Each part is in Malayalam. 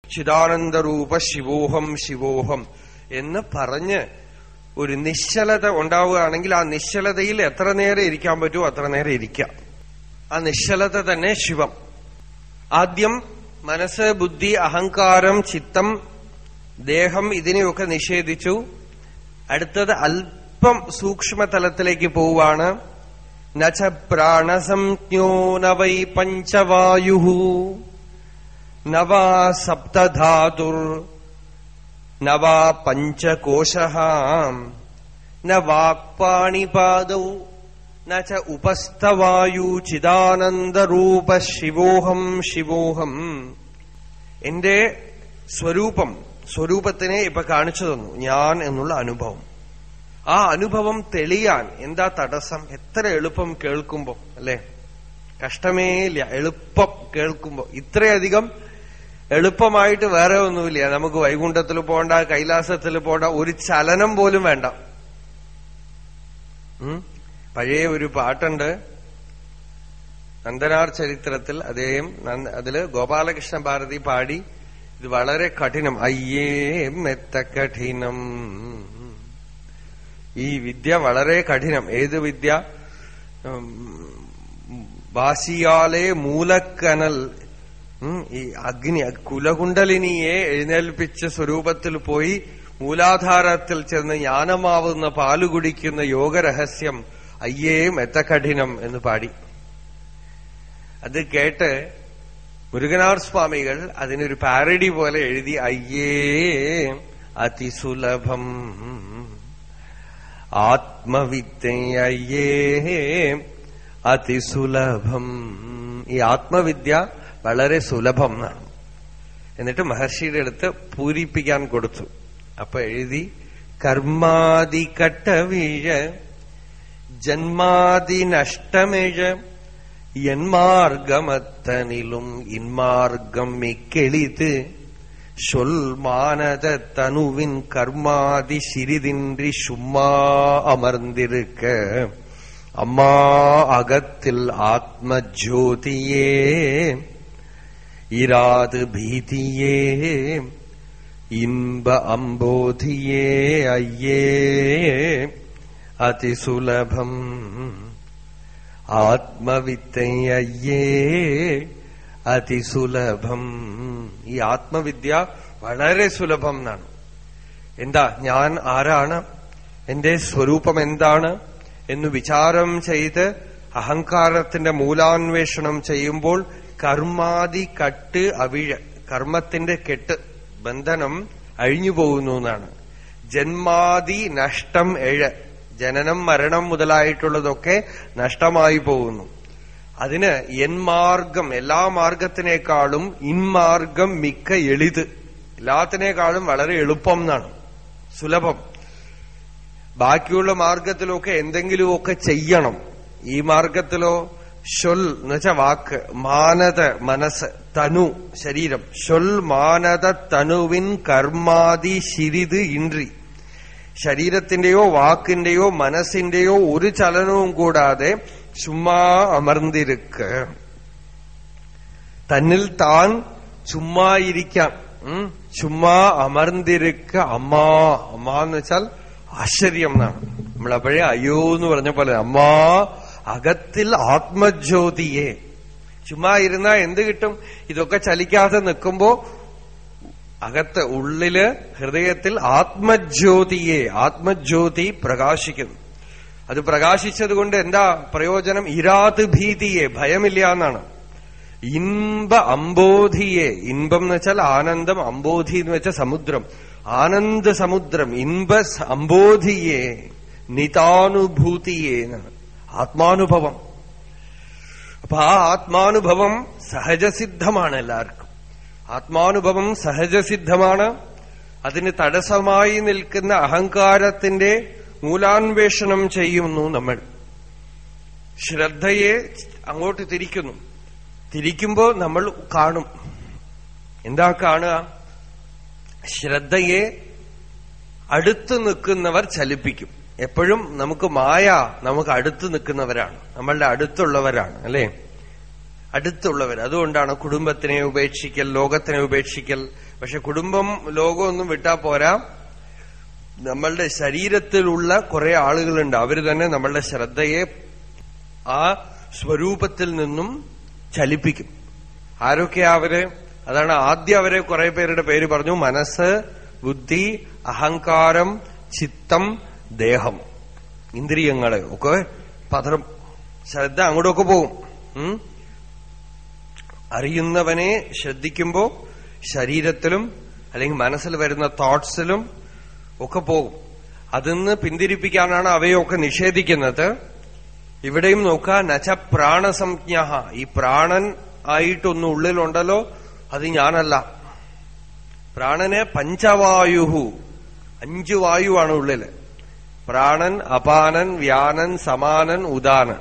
ചിദാനന്ദരൂപ ശിവോഹം ശിവോഹം എന്ന് പറഞ്ഞ് ഒരു നിശ്ചലത ഉണ്ടാവുകയാണെങ്കിൽ ആ നിശ്ചലതയിൽ എത്ര നേരം ഇരിക്കാൻ പറ്റുമോ അത്ര നേരം ഇരിക്കാം ആ നിശ്ചലത തന്നെ ശിവം ആദ്യം മനസ്സ് ബുദ്ധി അഹങ്കാരം ചിത്തം ദേഹം ഇതിനെയൊക്കെ നിഷേധിച്ചു അടുത്തത് അല്പം സൂക്ഷ്മതലത്തിലേക്ക് പോവാണ് നച പ്രാണസംജ്ഞോ നവൈ പഞ്ചവായു നവാ സപ്തധാതുർ നവാ പഞ്ചകോശ ന വാക്പാണിപാദൗ ന ച ഉപസ്ഥവായു ചിദാനന്ദരൂപ ശിവോഹം ശിവോഹം എന്റെ സ്വരൂപം സ്വരൂപത്തിനെ ഇപ്പൊ കാണിച്ചു തന്നു ഞാൻ എന്നുള്ള അനുഭവം ആ അനുഭവം തെളിയാൻ എന്താ തടസ്സം എത്ര എളുപ്പം കേൾക്കുമ്പോ അല്ലെ കഷ്ടമേ ഇല്ല എളുപ്പം കേൾക്കുമ്പോ ഇത്രയധികം എളുപ്പമായിട്ട് വേറെ ഒന്നുമില്ല നമുക്ക് വൈകുണ്ഠത്തിൽ പോണ്ട കൈലാസത്തിൽ പോണ്ട ഒരു ചലനം പോലും വേണ്ട ഉം? പഴയ ഒരു പാട്ടുണ്ട് നന്ദനാർ ചരിത്രത്തിൽ അദ്ദേഹം നന്ദ- അതില് ഗോപാലകൃഷ്ണ ഭാരതി പാടി ഇത് വളരെ കഠിനം അയ്യേ മെത്ത കഠിനം ഈ വിദ്യ വളരെ കഠിനം ഏത് വിദ്യ ഉം, വാസിയാലെ മൂലക്കനൽ ഉം, ഈ അഗ്നി കുലകുണ്ടലിനിയെ എഴുന്നേൽപ്പിച്ച സ്വരൂപത്തിൽ പോയി മൂലാധാരത്തിൽ ചെന്ന് ജ്ഞാനമാവുന്ന പാല് കുടിക്കുന്ന യോഗരഹസ്യം അയ്യേ മെത്ത കഠിനം എന്ന് പാടി അത് കേട്ട് മുരുകനാർ സ്വാമികൾ അതിനൊരു പാരഡി പോലെ എഴുതി അയ്യേ അതിസുലഭം ആത്മവിദ്യയ്യേ അതിസുലഭം ഈ ആത്മവിദ്യ വളരെ സുലഭം എന്നാണ് എന്നിട്ട് മഹർഷിയുടെ അടുത്ത് പൂരിപ്പിക്കാൻ കൊടുത്തു അപ്പൊ എഴുതി കർമാതി കട്ടവീഴ ജന്മാതി നഷ്ടമിഴ என்மார்க்கமத்தனிலும் இன்மார்க்கம் மிக்கெளிது சொல் மானத தனுவின் கர்மாதி சிறிதின்றி சும்மா அமர்ந்திருக்க அம்மா அகத்தில் ஆத்ம ஜோதியே இராது பீதியே இன்ப அம்போதியே ஐயே அதிசுலபம் ആത്മവിദ്യയ്യേ അതിസുലഭം ഈ ആത്മവിദ്യ വളരെ സുലഭം എന്നാണ് എന്താ ഞാൻ ആരാണ് എന്റെ സ്വരൂപം എന്താണ് എന്ന് വിചാരം ചെയ്ത് അഹങ്കാരത്തിന്റെ മൂലാന്വേഷണം ചെയ്യുമ്പോൾ കർമാതി കട്ട് അവിഴ കർമ്മത്തിന്റെ കെട്ട് ബന്ധനം അഴിഞ്ഞു പോകുന്നു എന്നാണ് ജന്മാതി നഷ്ടം എഴ ജനനം മരണം മുതലായിട്ടുള്ളതൊക്കെ നഷ്ടമായി പോകുന്നു അതിന് എൻമാർഗം എല്ലാ മാർഗത്തിനേക്കാളും ഇൻമാർഗം മിക്ക എളിത് എല്ലാത്തിനേക്കാളും വളരെ എളുപ്പം എന്നാണ് സുലഭം ബാക്കിയുള്ള മാർഗത്തിലൊക്കെ എന്തെങ്കിലുമൊക്കെ ചെയ്യണം ഈ മാർഗത്തിലോ ഷൊൽ എന്ന് വെച്ചാൽ വാക്ക് മാനത മനസ്സ് തനു ശരീരം ഷൊൽ മാനത തനുവിൻ കർമാതി ശിരിത് ഇൻട്രി ശരീരത്തിന്റെയോ വാക്കിന്റെയോ മനസ്സിന്റെയോ ഒരു ചലനവും കൂടാതെ ചുമ്മാ അമർന്നിരിക്ക് തന്നിൽ താൻ ചുമ്മാ ഇരിക്കാം ഉം. ചുമ്മാ അമർന്നിരിക്ക അമ്മാ അമ്മ എന്ന് വെച്ചാൽ ആശ്ചര്യം എന്നാണ് നമ്മളപ്പോഴേ അയ്യോ എന്ന് പറഞ്ഞ പോലെ അമ്മാ അകത്തിൽ ആത്മജ്യോതിയെ ചുമ്മാ ഇരുന്നാ എന്ത് കിട്ടും ഇതൊക്കെ ചലിക്കാതെ നിൽക്കുമ്പോ അകത്ത് ഉള്ളില് ഹൃദയത്തിൽ ആത്മജ്യോതിയെ ആത്മജ്യോതി പ്രകാശിക്കുന്നു അത് പ്രകാശിച്ചതുകൊണ്ട് എന്താ പ്രയോജനം ഇരാത് ഭീതിയെ ഭയമില്ല എന്നാണ് ഇൻപ അംബോധിയെ ഇൻപം എന്ന് വെച്ചാൽ ആനന്ദം അംബോധി എന്ന് വെച്ചാൽ സമുദ്രം ആനന്ദ സമുദ്രം ഇൻപ സ- അംബോധിയെ നിതാനുഭൂതിയെ എന്നാണ് ആത്മാനുഭവം അപ്പൊ ആ ആത്മാനുഭവം സഹജസിദ്ധമാണ് എല്ലാവർക്കും ആത്മാനുഭവം സഹജസിദ്ധമാണ് അതിന് തടസ്സമായി നിൽക്കുന്ന അഹങ്കാരത്തിന്റെ മൂലാന്വേഷണം ചെയ്യുന്നു നമ്മൾ ശ്രദ്ധയെ അങ്ങോട്ട് തിരിക്കുന്നു തിരിക്കുമ്പോ നമ്മൾ കാണും എന്താ കാണുക ശ്രദ്ധയെ അടുത്ത് നിൽക്കുന്നവർ ചലിപ്പിക്കും എപ്പോഴും നമുക്ക് മായ നമുക്ക് അടുത്ത് നിൽക്കുന്നവരാണ് നമ്മളുടെ അടുത്തുള്ളവരാണ് അല്ലേ അടുത്തുള്ളവർ അതുകൊണ്ടാണ് കുടുംബത്തിനെ ഉപേക്ഷിക്കൽ ലോകത്തിനെ ഉപേക്ഷിക്കൽ പക്ഷെ കുടുംബം ലോകമൊന്നും വിട്ടാ പോരാ നമ്മളുടെ ശരീരത്തിലുള്ള കുറെ ആളുകളുണ്ട് അവര് തന്നെ നമ്മളുടെ ശ്രദ്ധയെ ആ സ്വരൂപത്തിൽ നിന്നും ചലിപ്പിക്കും ആരൊക്കെയാ അവര് അതാണ് ആദ്യം അവരെ കുറെ പേരുടെ പേര് പറഞ്ഞു മനസ്സ് ബുദ്ധി അഹങ്കാരം ചിത്തം ദേഹം ഇന്ദ്രിയങ്ങള് ഒക്കെ പതറും ശ്രദ്ധ അങ്ങോട്ടൊക്കെ പോകും ഉം? അറിയുന്നവനെ ശ്രദ്ധിക്കുമ്പോ ശരീരത്തിലും അല്ലെങ്കിൽ മനസ്സിൽ വരുന്ന തോട്ട്സിലും ഒക്കെ പോകും അതിന്ന് പിന്തിരിപ്പിക്കാനാണ് അവയൊക്കെ നിഷേധിക്കുന്നത് ഇവിടെയും നോക്കുക നച്ച പ്രാണസംജ്ഞ ഈ പ്രാണൻ ആയിട്ടൊന്ന് ഉള്ളിലുണ്ടല്ലോ അത് ഞാനല്ല പ്രാണന് പഞ്ചവായുഹു അഞ്ചു വായുവാണ് ഉള്ളില് പ്രാണൻ അപാനൻ വ്യാനൻ സമാനൻ ഉദാനൻ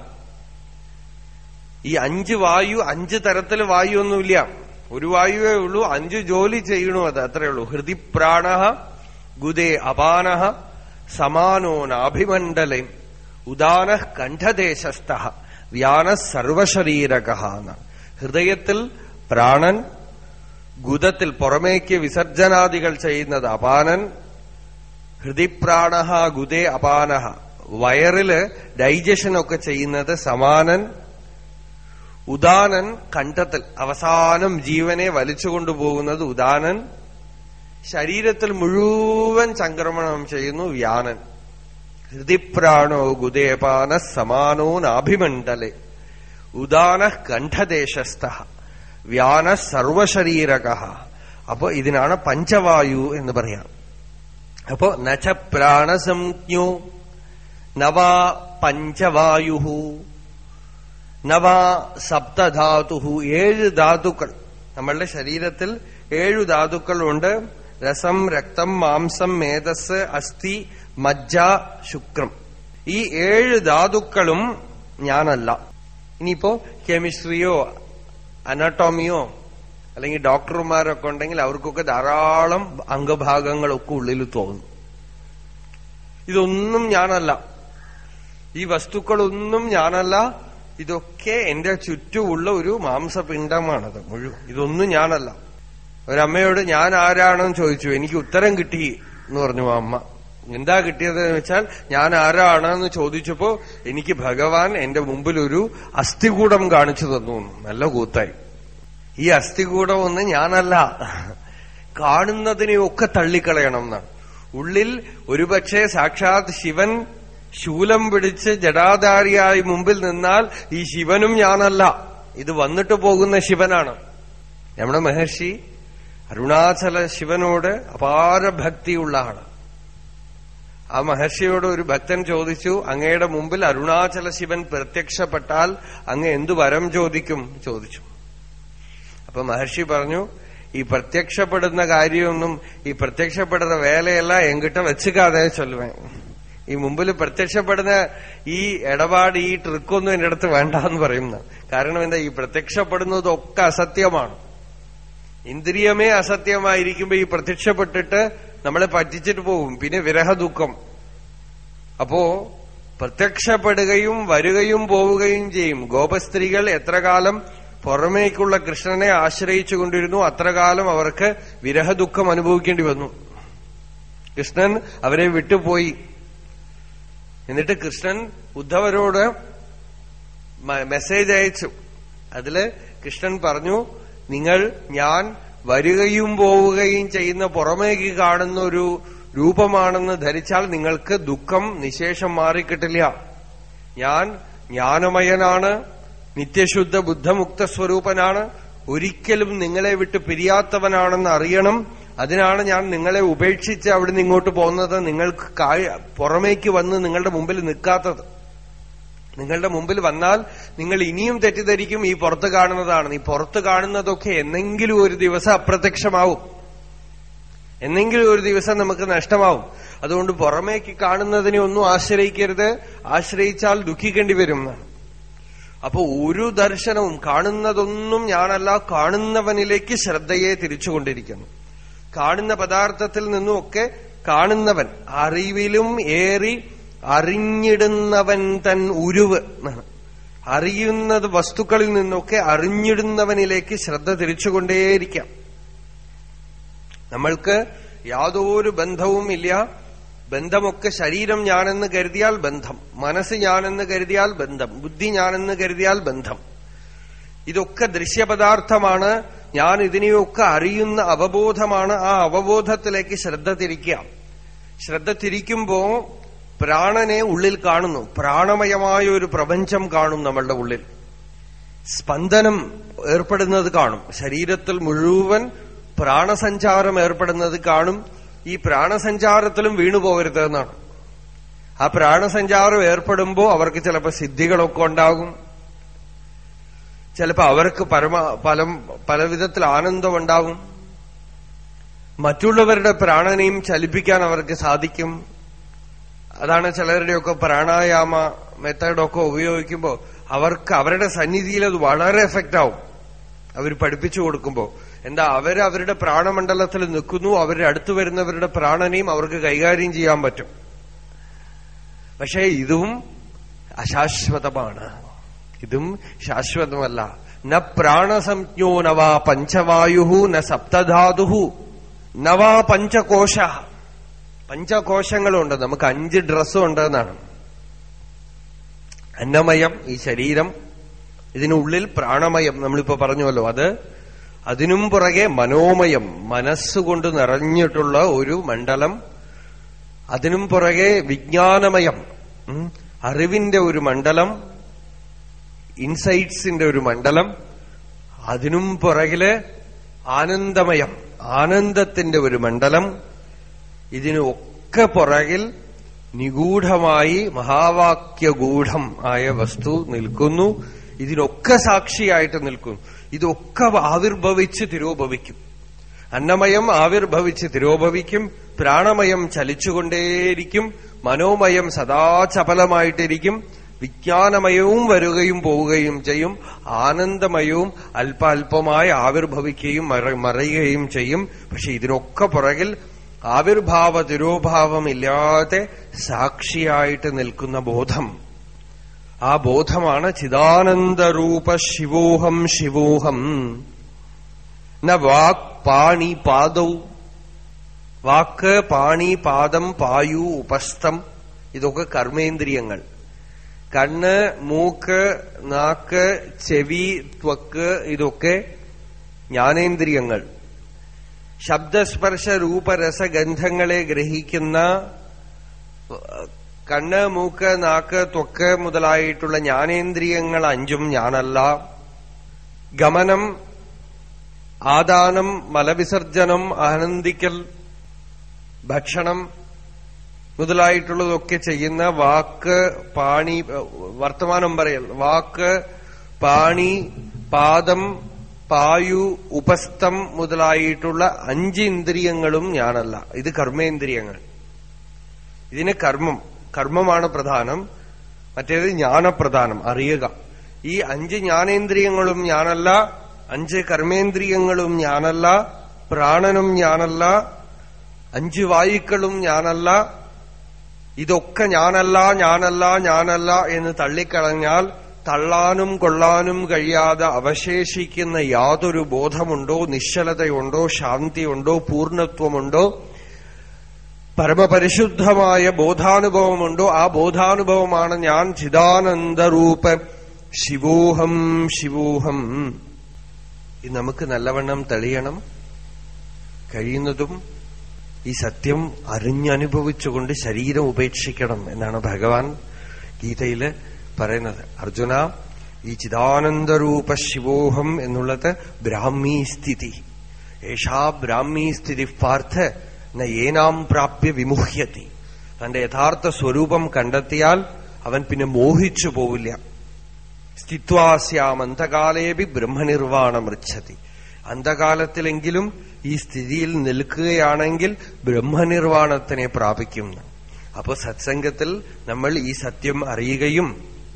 ഈ അഞ്ച് വായു അഞ്ച് തരത്തിൽ വായു ഒന്നുമില്ല ഒരു വായുവേ ഉള്ളൂ അഞ്ച് ജോലി ചെയ്യണു അത് അത്രേ ഉള്ളൂ ഹൃദി പ്രാണ ഗുദേ അപാന സമാനോ നാഭിമണ്ഡലേ ഉദാന കണ്ഠദേശസ്ഥ വ്യാന സർവശരീരക ഹൃദയത്തിൽ പ്രാണൻ ഗുദത്തിൽ പുറമേക്ക് വിസർജനാദികൾ ചെയ്യുന്നത് അപാനൻ ഹൃദിപ്രാണ ഗുദേ അപാന വയറില് ഡൈജഷൻ ഒക്കെ ചെയ്യുന്നത് സമാനൻ ഉദാനൻ കണ്ഠത്തിൽ അവസാനം ജീവനെ വലിച്ചുകൊണ്ടുപോകുന്നത് ഉദാനൻ ശരീരത്തിൽ മുഴുവൻ സംക്രമണം ചെയ്യുന്നു വ്യാനൻ ഹൃദിപ്രാണോ ഗുദേപാന സമാനോ നാഭിമണ്ഡലെ ഉദാന കണ്ഠദേശസ്ഥ വ്യാന സർവശരീരക അപ്പോ ഇതിനാണ് പഞ്ചവായു എന്ന് പറയാം അപ്പോ നച്ച പ്രാണസംജ്ഞോ നവാ പഞ്ചവായു നവാ സപ്തധാതു ഏഴ് ധാതുക്കൾ നമ്മളുടെ ശരീരത്തിൽ ഏഴു ധാതുക്കളുണ്ട് രസം രക്തം മാംസം മേധസ് അസ്ഥി മജ്ജ ശുക്രം ഈ ഏഴ് ധാതുക്കളും ഞാനല്ല ഇനിയിപ്പോ കെമിസ്ട്രിയോ അനട്ടോമിയോ അല്ലെങ്കിൽ ഡോക്ടർമാരൊക്കെ ഉണ്ടെങ്കിൽ അവർക്കൊക്കെ ധാരാളം അംഗഭാഗങ്ങളൊക്കെ ഉള്ളിൽ തോന്നും ഇതൊന്നും ഞാനല്ല ഈ വസ്തുക്കളൊന്നും ഞാനല്ല ഇതൊക്കെ എന്റെ ചുറ്റുമുള്ള ഒരു മാംസപിണ്ഡമാണത് മുഴുവൻ ഇതൊന്നും ഞാനല്ല ഒരമ്മയോട് ഞാൻ ആരാണെന്ന് ചോദിച്ചു എനിക്ക് ഉത്തരം കിട്ടി എന്ന് പറഞ്ഞു ആ അമ്മ എന്താ കിട്ടിയത് എന്ന് വെച്ചാൽ ഞാൻ ആരാണെന്ന് ചോദിച്ചപ്പോ എനിക്ക് ഭഗവാൻ എന്റെ മുമ്പിൽ ഒരു അസ്ഥികൂടം കാണിച്ചു തന്നു നല്ല കൂത്തായി ഈ അസ്ഥികൂടം ഒന്ന് ഞാനല്ല കാണുന്നതിനെയൊക്കെ തള്ളിക്കളയണം എന്നാണ് ഉള്ളിൽ ഒരുപക്ഷെ സാക്ഷാത് ശിവൻ ശൂലം പിടിച്ച് ജടാധാരിയായി മുമ്പിൽ നിന്നാൽ ഈ ശിവനും ഞാനല്ല ഇത് വന്നിട്ട് പോകുന്ന ശിവനാണ് നമ്മുടെ മഹർഷി അരുണാചല ശിവനോട് അപാര ഭക്തിയുള്ള ആള് ആ മഹർഷിയോട് ഒരു ഭക്തൻ ചോദിച്ചു അങ്ങയുടെ മുമ്പിൽ അരുണാചല ശിവൻ പ്രത്യക്ഷപ്പെട്ടാൽ അങ്ങ് എന്തു വരം ചോദിക്കും ചോദിച്ചു അപ്പൊ മഹർഷി പറഞ്ഞു ഈ പ്രത്യക്ഷപ്പെടുന്ന കാര്യമൊന്നും ഈ പ്രത്യക്ഷപ്പെടുന്ന വേലയെല്ലാം എങ്കിട്ട വെച്ചുകാതെ ചൊല്ലുവേ ഈ മുമ്പിൽ പ്രത്യക്ഷപ്പെടുന്ന ഈ ഇടപാട് ഈ ട്രിക്കൊന്നും എന്റെ അടുത്ത് വേണ്ട എന്ന് പറയുന്ന കാരണം എന്താ ഈ പ്രത്യക്ഷപ്പെടുന്നതൊക്കെ അസത്യമാണ് ഇന്ദ്രിയമേ അസത്യമായിരിക്കുമ്പോ ഈ പ്രത്യക്ഷപ്പെട്ടിട്ട് നമ്മളെ പറ്റിച്ചിട്ട് പോകും പിന്നെ വിരഹ ദുഃഖം അപ്പോ പ്രത്യക്ഷപ്പെടുകയും വരികയും പോവുകയും ചെയ്യും ഗോപസ്ത്രീകൾ എത്ര കാലം പുറമേക്കുള്ള കൃഷ്ണനെ ആശ്രയിച്ചു കൊണ്ടിരുന്നു അത്ര കാലം അവർക്ക് വിരഹ ദുഃഖം അനുഭവിക്കേണ്ടി വന്നു കൃഷ്ണൻ അവരെ വിട്ടുപോയി എന്നിട്ട് കൃഷ്ണൻ ഉദ്ധവരോട് മെസ്സേജ് അയച്ചു അതില് കൃഷ്ണൻ പറഞ്ഞു നിങ്ങൾ ഞാൻ വരികയും പോവുകയും ചെയ്യുന്ന പുറമേക്ക് കാണുന്ന ഒരു രൂപമാണെന്ന് ധരിച്ചാൽ നിങ്ങൾക്ക് ദുഃഖം നിശേഷം മാറിക്കിട്ടില്ല ഞാൻ ജ്ഞാനമയനാണ് നിത്യശുദ്ധ ബുദ്ധമുക്ത സ്വരൂപനാണ് ഒരിക്കലും നിങ്ങളെ വിട്ട് പിരിയാത്തവനാണെന്ന് അറിയണം അതിനാണ് ഞാൻ നിങ്ങളെ ഉപേക്ഷിച്ച് അവിടുന്ന് ഇങ്ങോട്ട് പോകുന്നത് നിങ്ങൾക്ക് പുറമേക്ക് വന്ന് നിങ്ങളുടെ മുമ്പിൽ നിൽക്കാത്തത് നിങ്ങളുടെ മുമ്പിൽ വന്നാൽ നിങ്ങൾ ഇനിയും തെറ്റിദ്ധരിക്കും ഈ പുറത്ത് കാണുന്നതാണ് ഈ പുറത്ത് കാണുന്നതൊക്കെ എന്നെങ്കിലും ഒരു ദിവസം അപ്രത്യക്ഷമാവും എന്നെങ്കിലും ഒരു ദിവസം നമുക്ക് നഷ്ടമാവും അതുകൊണ്ട് പുറമേക്ക് കാണുന്നതിനെ ഒന്നും ആശ്രയിക്കരുത് ആശ്രയിച്ചാൽ ദുഃഖിക്കേണ്ടി വരും അപ്പൊ ഒരു ദർശനവും കാണുന്നതൊന്നും ഞാനല്ല കാണുന്നവനിലേക്ക് ശ്രദ്ധയെ തിരിച്ചുകൊണ്ടിരിക്കുന്നു കാണുന്ന പദാർത്ഥത്തിൽ നിന്നുമൊക്കെ കാണുന്നവൻ അറിവിലും ഏറി അറിഞ്ഞിടുന്നവൻ തൻ ഉരുവ് എന്നാണ് അറിയുന്നത് വസ്തുക്കളിൽ നിന്നൊക്കെ അറിഞ്ഞിടുന്നവനിലേക്ക് ശ്രദ്ധ തിരിച്ചുകൊണ്ടേയിരിക്കാം നമ്മൾക്ക് യാതൊരു ബന്ധവും ഇല്ല ബന്ധമൊക്കെ ശരീരം ഞാനെന്ന് കരുതിയാൽ ബന്ധം മനസ്സ് ഞാനെന്ന് കരുതിയാൽ ബന്ധം ബുദ്ധി ഞാനെന്ന് കരുതിയാൽ ബന്ധം ഇതൊക്കെ ദൃശ്യപദാർത്ഥമാണ് ഞാൻ ഇതിനെയൊക്കെ അറിയുന്ന അവബോധമാണ് ആ അവബോധത്തിലേക്ക് ശ്രദ്ധ തിരിക്കുക ശ്രദ്ധ തിരിക്കുമ്പോ പ്രാണനെ ഉള്ളിൽ കാണുന്നു പ്രാണമയമായ ഒരു പ്രപഞ്ചം കാണും നമ്മളുടെ ഉള്ളിൽ സ്പന്ദനം ഏർപ്പെടുന്നത് കാണും ശരീരത്തിൽ മുഴുവൻ പ്രാണസഞ്ചാരം ഏർപ്പെടുന്നത് കാണും ഈ പ്രാണസഞ്ചാരത്തിലും വീണുപോകരുത് എന്നാണ് ആ പ്രാണസഞ്ചാരം ഏർപ്പെടുമ്പോ അവർക്ക് ചിലപ്പോ സിദ്ധികളൊക്കെ ഉണ്ടാകും ചിലപ്പോ അവർക്ക് പരമ പലം പല വിധത്തിൽ ആനന്ദമുണ്ടാകും മറ്റുള്ളവരുടെ പ്രാണനെയും ചലിപ്പിക്കാൻ അവർക്ക് സാധിക്കും അതാണ് ചിലരുടെയൊക്കെ പ്രാണായാമ മെത്തേഡൊക്കെ ഉപയോഗിക്കുമ്പോൾ അവർക്ക് അവരുടെ സന്നിധിയിൽ അത് വളരെ എഫക്റ്റ് ആവും അവർ പഠിപ്പിച്ചു കൊടുക്കുമ്പോൾ എന്താ അവർ അവരുടെ പ്രാണമണ്ഡലത്തിൽ നിൽക്കുന്നു അവരുടെ അടുത്ത് വരുന്നവരുടെ പ്രാണനെയും അവർക്ക് കൈകാര്യം ചെയ്യാൻ പറ്റും പക്ഷേ ഇതും അശാശ്വതമാണ് ഇതും ശാശ്വതമല്ല ന പ്രാണസംജ്ഞോ നവാ പഞ്ചവായു ന സപ്തധാതു നവാ പഞ്ചകോശ പഞ്ചകോശങ്ങളുണ്ട് നമുക്ക് അഞ്ച് ഡ്രസ്സും ഉണ്ട് എന്നാണ് അന്നമയം ഈ ശരീരം ഇതിനുള്ളിൽ പ്രാണമയം നമ്മളിപ്പോ പറഞ്ഞുവല്ലോ അത് അതിനും പുറകെ മനോമയം മനസ്സുകൊണ്ട് നിറഞ്ഞിട്ടുള്ള ഒരു മണ്ഡലം അതിനും പുറകെ വിജ്ഞാനമയം ഉം, അറിവിന്റെ ഒരു മണ്ഡലം ഇൻസൈറ്റ്സിന്റെ ഒരു മണ്ഡലം അതിനും പുറകില് ആനന്ദമയം ആനന്ദത്തിന്റെ ഒരു മണ്ഡലം ഇതിനൊക്കെ പുറകിൽ നിഗൂഢമായി മഹാവാക്യഗൂഢം ആയ വസ്തു നിൽക്കുന്നു ഇതിനൊക്കെ സാക്ഷിയായിട്ട് നിൽക്കുന്നു ഇതൊക്കെ ആവിർഭവിച്ച് തിരോഭവിക്കും അന്നമയം ആവിർഭവിച്ച് തിരോഭവിക്കും പ്രാണമയം ചലിച്ചുകൊണ്ടേയിരിക്കും മനോമയം സദാ ചപലമായിട്ടിരിക്കും വിജ്ഞാനമയവും വരികയും പോവുകയും ചെയ്യും ആനന്ദമയവും അല്പാൽപമായി ആവിർഭവിക്കുകയും മറ- മറയുകയും ചെയ്യും പക്ഷെ ഇതിനൊക്കെ പുറകിൽ ആവിർഭാവ തിരോഭാവമില്ലാതെ സാക്ഷിയായിട്ട് നിൽക്കുന്ന ബോധം ആ ബോധമാണ് ചിദാനന്ദരൂപ ശിവോഹം ശിവോഹം ന വാക് പാണി പാദൗ വാക്ക് പാണി പാദം പായു ഉപസ്ഥം ഇതൊക്കെ കർമ്മേന്ദ്രിയങ്ങൾ കണ്ണ് മൂക്ക് നാക്ക് ചെവി ത്വക്ക് ഇതൊക്കെ ജ്ഞാനേന്ദ്രിയങ്ങൾ ശബ്ദസ്പർശ രൂപരസഗന്ധങ്ങളെ ഗ്രഹിക്കുന്ന കണ്ണ് മൂക്ക് നാക്ക് ത്വക്ക് മുതലായിട്ടുള്ള ജ്ഞാനേന്ദ്രിയങ്ങൾ അഞ്ചും ഞാനല്ല ഗമനം ആദാനം മലവിസർജനം ആനന്ദിക്കൽ ഭക്ഷണം മുതലായിട്ടുള്ളതൊക്കെ ചെയ്യുന്ന വാക്ക് പാണി വർത്തമാനം പറയൽ വാക്ക് പാണി പാദം പായു ഉപസ്ഥം മുതലായിട്ടുള്ള അഞ്ച് ഇന്ദ്രിയങ്ങളും ഞാനല്ല ഇത് കർമ്മേന്ദ്രിയങ്ങൾ ഇതിന് കർമ്മം കർമ്മമാണ് പ്രധാനം മറ്റേത് ജ്ഞാനപ്രധാനം അറിയുക ഈ അഞ്ച് ജ്ഞാനേന്ദ്രിയങ്ങളും ഞാനല്ല അഞ്ച് കർമ്മേന്ദ്രിയങ്ങളും ഞാനല്ല പ്രാണനും ഞാനല്ല അഞ്ച് വായുക്കളും ഞാനല്ല ഇതൊക്കെ ഞാനല്ല ഞാനല്ല ഞാനല്ല എന്ന് തള്ളിക്കളഞ്ഞാൽ തള്ളാനും കൊള്ളാനും കഴിയാതെ അവശേഷിക്കുന്ന യാതൊരു ബോധമുണ്ടോ നിശ്ചലതയുണ്ടോ ശാന്തിയുണ്ടോ പൂർണ്ണത്വമുണ്ടോ പരമപരിശുദ്ധമായ ബോധാനുഭവമുണ്ടോ ആ ബോധാനുഭവമാണ് ഞാൻ ചിദാനന്ദരൂപ ശിവോഹം ശിവോഹം ഇത് നമുക്ക് നല്ലവണ്ണം തെളിയണം കഴിയുന്നതും ഈ സത്യം അറിഞ്ഞനുഭവിച്ചുകൊണ്ട് ശരീരം ഉപേക്ഷിക്കണം എന്നാണ് ഭഗവാൻ ഗീതയില് പറയുന്നത് അർജുന ഈ ചിദാനന്ദരൂപ ശിവോഹം എന്നുള്ളത് ബ്രാഹ്മീ സ്ഥിതി ഏഷാ ബ്രാഹ്മീ സ്ഥിതി പാർത്ഥ ന ഏനാം പ്രാപ്യ വിമുഹ്യതി തന്റെ യഥാർത്ഥ സ്വരൂപം കണ്ടെത്തിയാൽ അവൻ പിന്നെ മോഹിച്ചു പോവില്ല സ്ഥിത്വാസ്യാം അന്തകാലേപി ബ്രഹ്മനിർവാണം ഋച്ഛതി അന്തകാലത്തിലെങ്കിലും ഈ സ്ഥിതിയിൽ നിൽക്കുകയാണെങ്കിൽ ബ്രഹ്മനിർവാണത്തിനെ പ്രാപിക്കും അപ്പോ സത്സംഗത്തിൽ നമ്മൾ ഈ സത്യം അറിയുകയും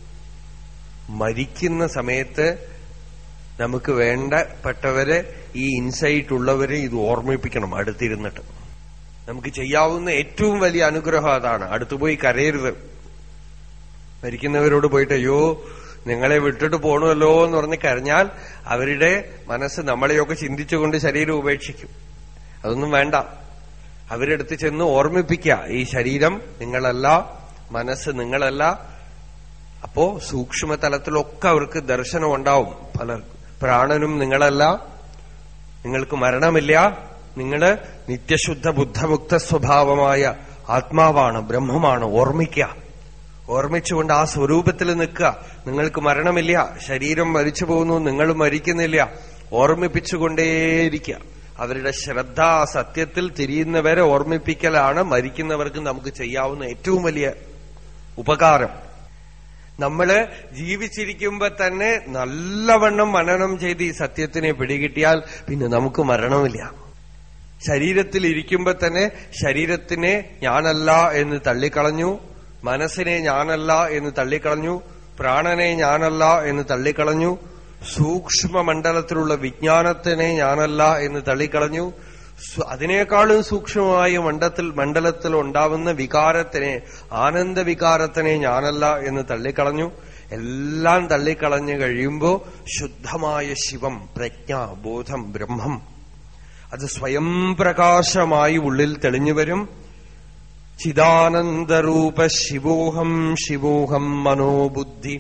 മരിക്കുന്ന സമയത്ത് നമുക്ക് വേണ്ടപ്പെട്ടവരെ ഈ ഇൻസൈറ്റ് ഉള്ളവരെ ഇത് ഓർമ്മിപ്പിക്കണം അടുത്തിരുന്നിട്ട് നമുക്ക് ചെയ്യാവുന്ന ഏറ്റവും വലിയ അനുഗ്രഹം അതാണ് അടുത്തുപോയി കരയരുത് മരിക്കുന്നവരോട് പോയിട്ട് അയ്യോ നിങ്ങളെ വിട്ടിട്ട് പോണമല്ലോ എന്ന് പറഞ്ഞ് കരഞ്ഞാൽ അവരുടെ മനസ്സ് നമ്മളെയൊക്കെ ചിന്തിച്ചുകൊണ്ട് ശരീരം ഉപേക്ഷിക്കും അതൊന്നും വേണ്ട അവരെടുത്ത് ചെന്ന് ഓർമ്മിപ്പിക്കുക ഈ ശരീരം നിങ്ങളല്ല മനസ്സ് നിങ്ങളല്ല അപ്പോ സൂക്ഷ്മതലത്തിലൊക്കെ അവർക്ക് ദർശനം ഉണ്ടാവും പലർക്കും പ്രാണനും നിങ്ങളല്ല നിങ്ങൾക്ക് മരണമില്ല നിങ്ങള് നിത്യശുദ്ധ ബുദ്ധമുക്ത സ്വഭാവമായ ആത്മാവാണ് ബ്രഹ്മമാണ് ഓർമ്മിക്കുക ഓർമ്മിച്ചുകൊണ്ട് ആ സ്വരൂപത്തിൽ നിൽക്കുക നിങ്ങൾക്ക് മരണമില്ല ശരീരം മരിച്ചു പോകുന്നു നിങ്ങൾ മരിക്കുന്നില്ല ഓർമ്മിപ്പിച്ചുകൊണ്ടേയിരിക്കുക അവരുടെ ശ്രദ്ധ ആ സത്യത്തിൽ തിരിയുന്നവരെ ഓർമ്മിപ്പിക്കലാണ് മരിക്കുന്നവർക്ക് നമുക്ക് ചെയ്യാവുന്ന ഏറ്റവും വലിയ ഉപകാരം നമ്മള് ജീവിച്ചിരിക്കുമ്പോ തന്നെ നല്ലവണ്ണം മനനം ചെയ്ത് ഈ സത്യത്തിനെ പിടികിട്ടിയാൽ പിന്നെ നമുക്ക് മരണമില്ല ശരീരത്തിൽ ഇരിക്കുമ്പോ തന്നെ ശരീരത്തിനെ ഞാനല്ല എന്ന് തള്ളിക്കളഞ്ഞു മനസ്സിനെ ഞാനല്ല എന്ന് തള്ളിക്കളഞ്ഞു പ്രാണനെ ഞാനല്ല എന്ന് തള്ളിക്കളഞ്ഞു സൂക്ഷ്മ മണ്ഡലത്തിലുള്ള വിജ്ഞാനത്തിനെ ഞാനല്ല എന്ന് തള്ളിക്കളഞ്ഞു സു- അതിനേക്കാളും സൂക്ഷ്മമായ മണ്ഡലത്തിൽ മണ്ഡലത്തിൽ ഉണ്ടാവുന്ന വികാരത്തിനെ ആനന്ദ വികാരത്തിനെ ഞാനല്ല എന്ന് തള്ളിക്കളഞ്ഞു എല്ലാം തള്ളിക്കളഞ്ഞു കഴിയുമ്പോ ശുദ്ധമായ ശിവം പ്രജ്ഞ ബോധം ബ്രഹ്മം അത് സ്വയം പ്രകാശമായി ഉള്ളിൽ തെളിഞ്ഞു വരും ചിദാനന്ദരൂപ ശിവോഹം ശിവോഹം മനോബുദ്ധി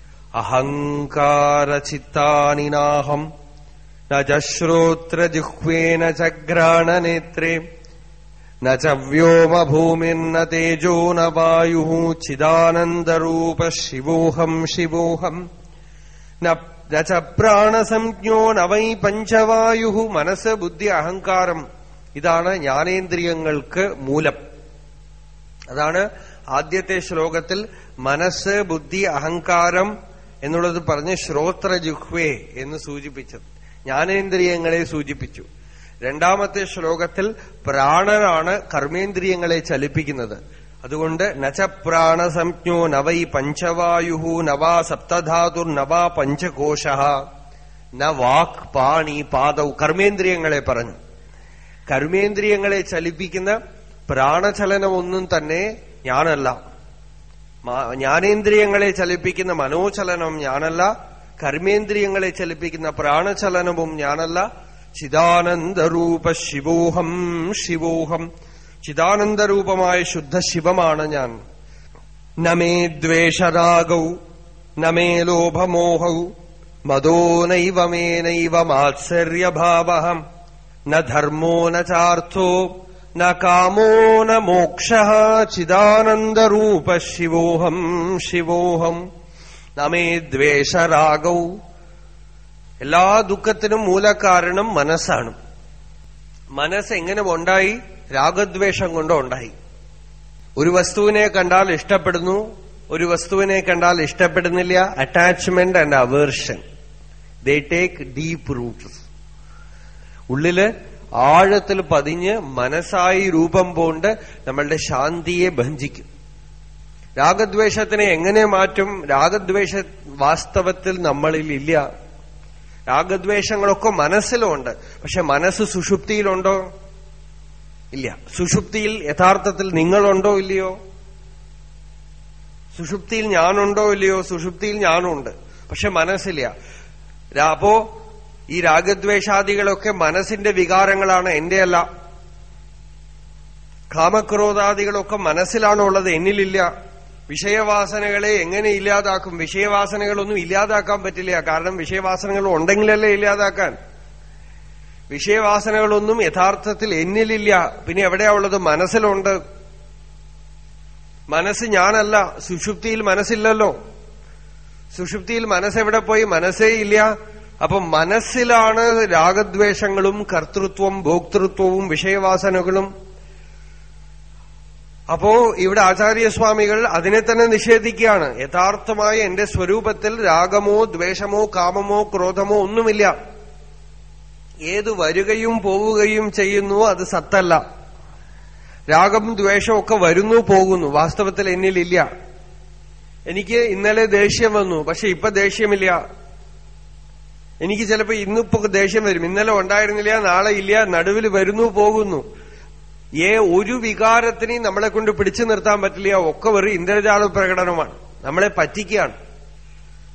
അഹങ്കാരചിത്താനിനാഹം ന ച ശ്രോത്രജിഹ്വേന ച ഘ്രാണനേത്രേ ന ച വ്യോമഭൂമിർന തേജോ ന വായു ചിദാനന്ദരൂപ ശിവോഹം ശിവോഹം ന ന ച പ്രാണസംജ്ഞോ ന വൈ പഞ്ചവായു മനസ്സ് ബുദ്ധി അഹങ്കാരം ഇതാണ് ജ്ഞാനേന്ദ്രിയങ്ങൾക്ക് മൂലം അതാണ് ആദ്യത്തെ ശ്ലോകത്തിൽ മനസ്സ് ബുദ്ധി അഹങ്കാരം എന്നുള്ളത് പറഞ്ഞ് ശ്രോത്രജുഹ്വേ എന്ന് സൂചിപ്പിച്ചത് ജ്ഞാനേന്ദ്രിയങ്ങളെ സൂചിപ്പിച്ചു രണ്ടാമത്തെ ശ്ലോകത്തിൽ പ്രാണനാണ് കർമ്മേന്ദ്രിയങ്ങളെ ചലിപ്പിക്കുന്നത് അതുകൊണ്ട് നച പ്രാണസംജ്ഞോ നവൈ പഞ്ചവായു നവാ സപ്തധാതുർ നവാ പഞ്ചകോശ ന വാക് പാണി പാദൗ കർമ്മേന്ദ്രിയങ്ങളെ പറഞ്ഞു കർമ്മേന്ദ്രിയങ്ങളെ ചലിപ്പിക്കുന്ന പ്രാണചലനമൊന്നും തന്നെ ഞാനല്ല മാ- ജ്ഞാനേന്ദ്രിയങ്ങളെ ചലിപ്പിക്കുന്ന മനോചലനം ഞാനല്ല കർമ്മേന്ദ്രിയങ്ങളെ ചലിപ്പിക്കുന്ന പ്രാണചലനവും ഞാനല്ല ചിദാനന്ദരൂപ ശിവോഹം ശിവോഹം ചിദാനന്ദരൂപമായ ശുദ്ധ ശിവമാണ് ഞാൻ നമേ ദ്വേഷരാഗൗ നമേ ലോഭമോഹൗ മദോ നൈവ മേ നൈവ മാത്സര്യഭാവ ന ധർമ്മോ ന ചാർത്ഥോ ന കാമോ ന മോക്ഷ ചിദാനന്ദരൂപ ശിവോഹം ശിവോഹം നമേ ദ്വേഷരാഗൗ എല്ലാ ദുഃഖത്തിനും മൂലകാരണം മനസ്സാണ് മനസ്സ് എങ്ങനെ ഉണ്ടായി രാഗദ്വേഷം കൊണ്ട് ഉണ്ടായി ഒരു വസ്തുവിനെ കണ്ടാൽ ഇഷ്ടപ്പെടുന്നു ഒരു വസ്തുവിനെ കണ്ടാൽ ഇഷ്ടപ്പെടുന്നില്ല attachment and aversion they take deep root ഉള്ളില് ആഴത്തിൽ പതിഞ്ഞ് മനസ്സായി രൂപം പോണ്ട് നമ്മളുടെ ശാന്തിയെ ഭഞ്ചിക്കും രാഗദ്വേഷത്തിനെ എങ്ങനെ മാറ്റും രാഗദ്വേഷ വാസ്തവത്തിൽ നമ്മളിൽ ഇല്ല രാഗദ്വേഷങ്ങളൊക്കെ മനസ്സിലുണ്ട് പക്ഷെ മനസ്സ് സുഷുപ്തിയിലുണ്ടോ ഇല്ല സുഷുപ്തിയിൽ യഥാർത്ഥത്തിൽ നിങ്ങളുണ്ടോ ഇല്ലയോ സുഷുപ്തിയിൽ ഞാനുണ്ടോ ഇല്ലയോ സുഷുപ്തിയിൽ ഞാനുണ്ട് പക്ഷെ മനസ്സില്ല രാ- അപ്പോ ഈ രാഗദ്വേഷാദികളൊക്കെ മനസ്സിന്റെ വികാരങ്ങളാണ് എന്റെ അല്ല കാമക്രോധാദികളൊക്കെ മനസ്സിലാണ് ഉള്ളത് എന്നിലില്ല വിഷയവാസനകളെ എങ്ങനെ ഇല്ലാതാക്കും വിഷയവാസനകളൊന്നും ഇല്ലാതാക്കാൻ പറ്റില്ല കാരണം വിഷയവാസനകൾ ഉണ്ടെങ്കിലല്ലേ ഇല്ലാതാക്കാൻ വിഷയവാസനകളൊന്നും യഥാർത്ഥത്തിൽ എന്നിലില്ല പിന്നെ എവിടെയാ ഉള്ളത് മനസ്സിലുണ്ട് മനസ്സ് ഞാനല്ല സുഷുപ്തിയിൽ മനസ്സില്ലല്ലോ സുഷുപ്തിയിൽ മനസ്സെവിടെ പോയി മനസ്സേ ഇല്ല അപ്പൊ മനസ്സിലാണ് രാഗദ്വേഷങ്ങളും കർത്തൃത്വം ഭോക്തൃത്വവും വിഷയവാസനകളും അപ്പോ ഇവിടെ ആചാര്യസ്വാമികൾ അതിനെ തന്നെ നിഷേധിക്കുകയാണ് യഥാർത്ഥമായ എന്റെ സ്വരൂപത്തിൽ രാഗമോ ദ്വേഷമോ കാമമോ ക്രോധമോ ഒന്നുമില്ല ഏത് വരികയും പോവുകയും ചെയ്യുന്നു അത് സത്തല്ല രാഗം ദ്വേഷവും ഒക്കെ വരുന്നു പോകുന്നു വാസ്തവത്തിൽ എന്നിലില്ല എനിക്ക് ഇന്നലെ ദേഷ്യം വന്നു പക്ഷെ ഇപ്പൊ ദേഷ്യമില്ല എനിക്ക് ചിലപ്പോ ഇന്നിപ്പോ ദേഷ്യം വരും ഇന്നലെ ഉണ്ടായിരുന്നില്ല നാളെ ഇല്ല നടുവിൽ വരുന്നു പോകുന്നു ഏ ഒരു വികാരത്തിനെയും നമ്മളെ കൊണ്ട് പിടിച്ചു നിർത്താൻ പറ്റില്ല ഒക്കെ വെറും ഇന്ദ്രജാല പ്രകടനമാണ് നമ്മളെ പറ്റിക്കുകയാണ്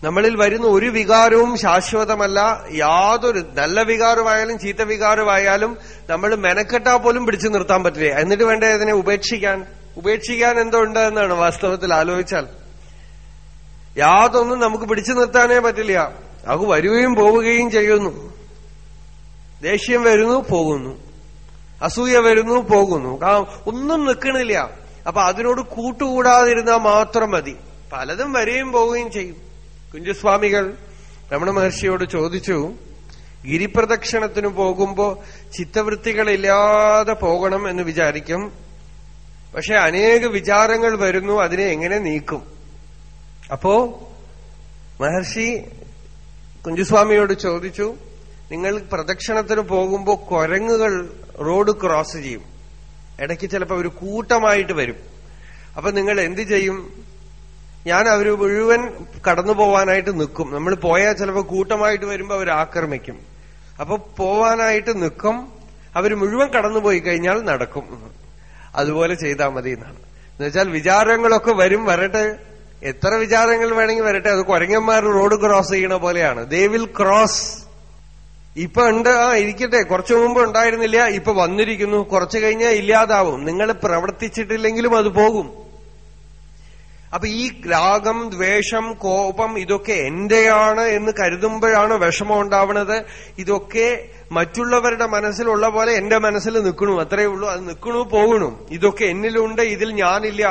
നമ്മളിൽ വരുന്ന ഒരു വികാരവും ശാശ്വതമല്ല യാതൊരു നല്ല വികാരമായാലും ചീത്ത വികാരമായാലും നമ്മൾ മെനക്കെട്ടാ പോലും പിടിച്ചു നിർത്താൻ പറ്റില്ല എന്നിട്ട് വേണ്ട അതിനെ ഉപേക്ഷിക്കാൻ ഉപേക്ഷിക്കാൻ എന്തോ ഉണ്ട് എന്നാണ് വാസ്തവത്തിൽ ആലോചിച്ചാൽ യാതൊന്നും നമുക്ക് പിടിച്ചു നിർത്താനേ പറ്റില്ല അത് വരികയും പോവുകയും ചെയ്യുന്നു ദേഷ്യം വരുന്നു പോകുന്നു അസൂയ വരുന്നു പോകുന്നു ഒന്നും നിൽക്കണില്ല അപ്പൊ അതിനോട് കൂട്ടുകൂടാതിരുന്നാൽ മാത്രം മതി പലതും വരികയും പോവുകയും ചെയ്യും കുഞ്ചുസ്വാമികൾ രമണ മഹർഷിയോട് ചോദിച്ചു ഗിരിപ്രദക്ഷിണത്തിന് പോകുമ്പോ ചിത്തവൃത്തികളില്ലാതെ പോകണം എന്ന് വിചാരിക്കും പക്ഷെ അനേക വിചാരങ്ങൾ വരുന്നു അതിനെ എങ്ങനെ നീക്കും അപ്പോ മഹർഷി കുഞ്ചുസ്വാമിയോട് ചോദിച്ചു നിങ്ങൾ പ്രദക്ഷിണത്തിന് പോകുമ്പോ കുരങ്ങുകൾ റോഡ് ക്രോസ് ചെയ്യും ഇടയ്ക്ക് ചിലപ്പോ ഒരു കൂട്ടമായിട്ട് വരും അപ്പൊ നിങ്ങൾ എന്ത് ചെയ്യും ഞാൻ അവര് മുഴുവൻ കടന്നു പോവാനായിട്ട് നിൽക്കും നമ്മൾ പോയാൽ ചിലപ്പോ കൂട്ടമായിട്ട് വരുമ്പോ അവർ ആക്രമിക്കും അപ്പൊ പോവാനായിട്ട് നിൽക്കും അവർ മുഴുവൻ കടന്നുപോയി കഴിഞ്ഞാൽ നടക്കും അതുപോലെ ചെയ്താൽ മതി എന്നാണ് എന്നുവെച്ചാൽ വിചാരങ്ങളൊക്കെ വരും വരട്ടെ എത്ര വിചാരങ്ങൾ വേണമെങ്കിൽ വരട്ടെ അത് കുരങ്ങന്മാർ റോഡ് ക്രോസ് ചെയ്യണ പോലെയാണ് ദേ വിൽ ക്രോസ് ഇപ്പൊ ഉണ്ട് ആ ഇരിക്കട്ടെ കുറച്ചു മുമ്പ് ഉണ്ടായിരുന്നില്ല ഇപ്പൊ വന്നിരിക്കുന്നു കുറച്ചു കഴിഞ്ഞാൽ ഇല്ലാതാവും നിങ്ങൾ പ്രവർത്തിച്ചിട്ടില്ലെങ്കിലും അത് പോകും അപ്പൊ ഈ രാഗം ദ്വേഷം കോപം ഇതൊക്കെ എന്റെയാണ് എന്ന് കരുതുമ്പോഴാണ് വിഷമം ഉണ്ടാവുന്നത് ഇതൊക്കെ മറ്റുള്ളവരുടെ മനസ്സിലുള്ള പോലെ എന്റെ മനസ്സിൽ നിൽക്കണു അത്രയേ ഉള്ളൂ അത് നിൽക്കണു പോകണു ഇതൊക്കെ എന്നിലുണ്ട് ഇതിൽ ഞാനില്ല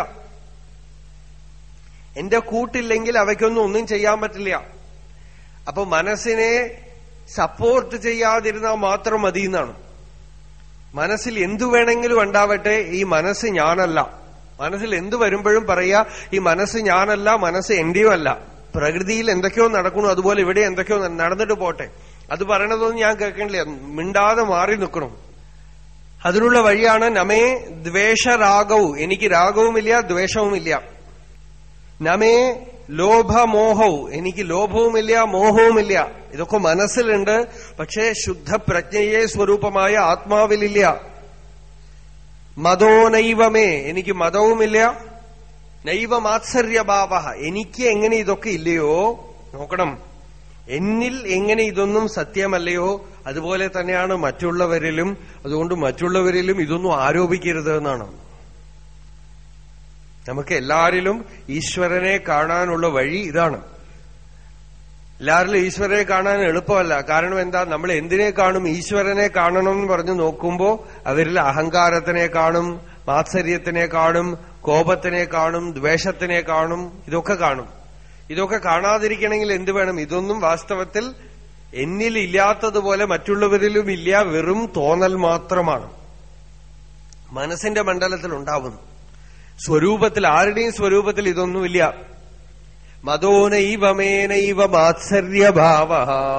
എന്റെ കൂട്ടില്ലെങ്കിൽ അവയ്ക്കൊന്നും ഒന്നും ചെയ്യാൻ പറ്റില്ല അപ്പൊ മനസ്സിനെ സപ്പോർട്ട് ചെയ്യാതിരുന്നാൽ മാത്രം മതി എന്നാണ് മനസ്സിൽ എന്തു വേണമെങ്കിലും ഉണ്ടാവട്ടെ ഈ മനസ്സ് ഞാനല്ല മനസ്സിൽ എന്തു വരുമ്പോഴും പറയാ ഈ മനസ്സ് ഞാനല്ല മനസ്സ് എന്റെയും അല്ല പ്രകൃതിയിൽ എന്തൊക്കെയോ നടക്കണു അതുപോലെ ഇവിടെ എന്തൊക്കെയോ നടന്നിട്ട് പോട്ടെ അത് പറയണതൊന്നും ഞാൻ കേൾക്കണില്ല മിണ്ടാതെ മാറി നിൽക്കണം അതിനുള്ള വഴിയാണ് നമേ ദ്വേഷരാഗവും എനിക്ക് രാഗവുമില്ല ദ്വേഷവുമില്ല നമേ ലോഭമോഹവും എനിക്ക് ലോഭവുമില്ല മോഹവുമില്ല ഇതൊക്കെ മനസ്സിലുണ്ട് പക്ഷേ ശുദ്ധപ്രജ്ഞയെ സ്വരൂപമായ ആത്മാവിലില്ല മതോ നൈവമേ എനിക്ക് മതവുമില്ല നൈവ മാത്സര്യഭാവ എനിക്ക് എങ്ങനെ ഇതൊക്കെ ഇല്ലയോ നോക്കണം എന്നിൽ എങ്ങനെ ഇതൊന്നും സത്യമല്ലയോ അതുപോലെ തന്നെയാണ് മറ്റുള്ളവരിലും അതുകൊണ്ട് മറ്റുള്ളവരിലും ഇതൊന്നും ആരോപിക്കരുത് എന്നാണ് നമുക്ക് എല്ലാരിലും ഈശ്വരനെ കാണാനുള്ള വഴി ഇതാണ് എല്ലാവരിലും ഈശ്വരനെ കാണാൻ എളുപ്പമല്ല കാരണം എന്താ നമ്മൾ എന്തിനെ കാണും ഈശ്വരനെ കാണണം എന്ന് പറഞ്ഞു നോക്കുമ്പോ അവരിൽ അഹങ്കാരത്തിനെ കാണും മാത്സര്യത്തിനെ കാണും കോപത്തിനെ കാണും ദ്വേഷത്തിനെ കാണും ഇതൊക്കെ കാണും ഇതൊക്കെ കാണാതിരിക്കണമെങ്കിൽ എന്ത് വേണം ഇതൊന്നും വാസ്തവത്തിൽ എന്നിൽ ഇല്ലാത്തതുപോലെ മറ്റുള്ളവരിലും ഇല്ല വെറും തോന്നൽ മാത്രമാണ് മനസ്സിന്റെ മണ്ഡലത്തിൽ ഉണ്ടാവുന്നു സ്വരൂപത്തിൽ ആരുടെയും സ്വരൂപത്തിൽ ഇതൊന്നുമില്ല മതോനൈവമേനൈവ മാത്സര്യഭാവ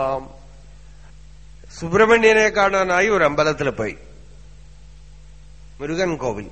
സുബ്രഹ്മണ്യനെ കാണാനായി ഒരു അമ്പലത്തിൽ പോയി മുരുകൻ കോവിൽ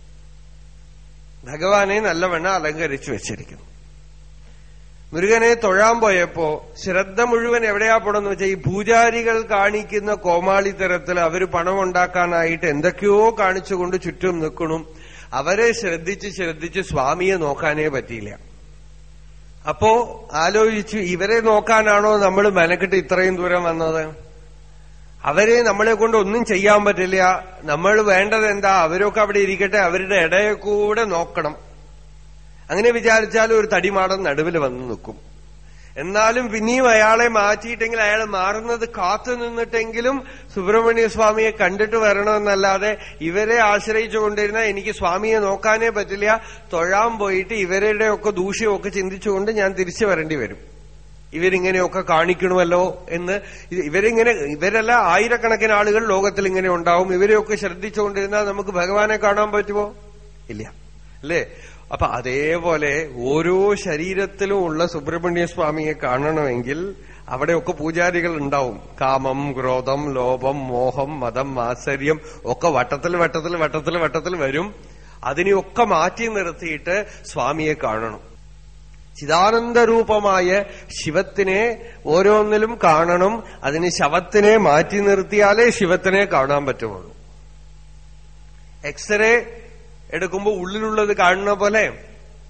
ഭഗവാനെ നല്ലവണ്ണം അലങ്കരിച്ചു വെച്ചിരിക്കുന്നു മുരുകനെ തൊഴാൻ പോയപ്പോ ശ്രദ്ധ മുഴുവൻ എവിടെയാ പോണെന്ന് വെച്ചാൽ ഈ പൂജാരികൾ കാണിക്കുന്ന കോമാളിത്തരത്തിൽ അവര് പണം ഉണ്ടാക്കാനായിട്ട് എന്തൊക്കെയോ കാണിച്ചുകൊണ്ട് ചുറ്റും നിൽക്കണം അവരെ ശ്രദ്ധിച്ച് ശ്രദ്ധിച്ച് സ്വാമിയെ നോക്കാനേ പറ്റിയില്ല അപ്പോ ആലോചിച്ചു ഇവരെ നോക്കാനാണോ നമ്മൾ മെനക്കെട്ട് ഇത്രയും ദൂരം വന്നത് അവരെ നമ്മളെ കൊണ്ട് ഒന്നും ചെയ്യാൻ പറ്റില്ല നമ്മൾ വേണ്ടത് എന്താ അവരൊക്കെ അവിടെ ഇരിക്കട്ടെ അവരുടെ ഇടയെ കൂടെ നോക്കണം അങ്ങനെ വിചാരിച്ചാൽ ഒരു തടിമാടൻ നടുവിൽ വന്ന് നിൽക്കും എന്നാലും പിന്നെയും അയാളെ മാറ്റിയിട്ടെങ്കിൽ അയാൾ മാറുന്നത് കാത്തു നിന്നിട്ടെങ്കിലും സുബ്രഹ്മണ്യ സ്വാമിയെ കണ്ടിട്ട് വരണമെന്നല്ലാതെ ഇവരെ ആശ്രയിച്ചു കൊണ്ടിരുന്ന എനിക്ക് സ്വാമിയെ നോക്കാനേ പറ്റില്ല തൊഴാൻ പോയിട്ട് ഇവരുടെ ഒക്കെ ദൂഷ്യമൊക്കെ ചിന്തിച്ചുകൊണ്ട് ഞാൻ തിരിച്ചു വരേണ്ടി വരും ഇവരിങ്ങനെയൊക്കെ കാണിക്കണമല്ലോ എന്ന് ഇവരിങ്ങനെ ഇവരല്ല ആയിരക്കണക്കിന് ആളുകൾ ലോകത്തിൽ ഇങ്ങനെ ഉണ്ടാവും ഇവരെയൊക്കെ ശ്രദ്ധിച്ചുകൊണ്ടിരുന്നാൽ നമുക്ക് ഭഗവാനെ കാണാൻ പറ്റുമോ ഇല്ല അല്ലേ അപ്പൊ അതേപോലെ ഓരോ ശരീരത്തിലും ഉള്ള സുബ്രഹ്മണ്യ സ്വാമിയെ കാണണമെങ്കിൽ അവിടെയൊക്കെ പൂജാരികൾ ഉണ്ടാവും കാമം ക്രോധം ലോപം മോഹം മതം ആശ്ചര്യം ഒക്കെ വട്ടത്തിൽ വട്ടത്തിൽ വട്ടത്തിൽ വട്ടത്തിൽ വരും അതിനെയൊക്കെ മാറ്റി നിർത്തിയിട്ട് സ്വാമിയെ കാണണം ചിദാനന്ദരൂപമായ ശിവത്തിനെ ഓരോന്നിലും കാണണം അതിന് ശവത്തിനെ മാറ്റി നിർത്തിയാലേ ശിവത്തിനെ കാണാൻ പറ്റുള്ളൂ എക്സ്റേ എടുക്കുമ്പോ ഉള്ളിലുള്ളത് കാണുന്ന പോലെ